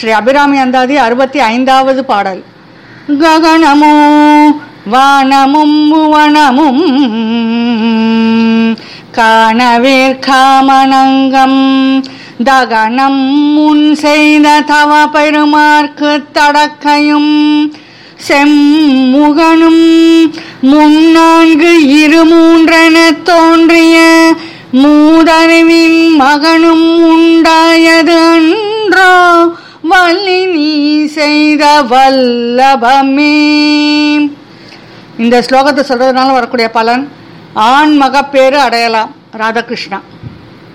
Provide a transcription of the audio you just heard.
ஸ்ரீ அபிராமி அந்தாதி அறுபத்தி ஐந்தாவது பாடல் ககனமோ வானமும் வனமும் காணவேற்காமனங்கம் தகனம் முன் செய்த தவ பெருமார்க்கு தடக்கையும் செம்முகனும் முன்னான்கு இருமூன்றென தோன்றிய மூதறிவின் மகனும் உண்டாயது அன்றோ வள்ளி நீ செய்த வல்லபமே இந்த ஸ்லோகத்தை சொல்றதுனால வரக்கூடிய பலன் ஆண் மகப்பேறு அடையலாம் ராதாகிருஷ்ணா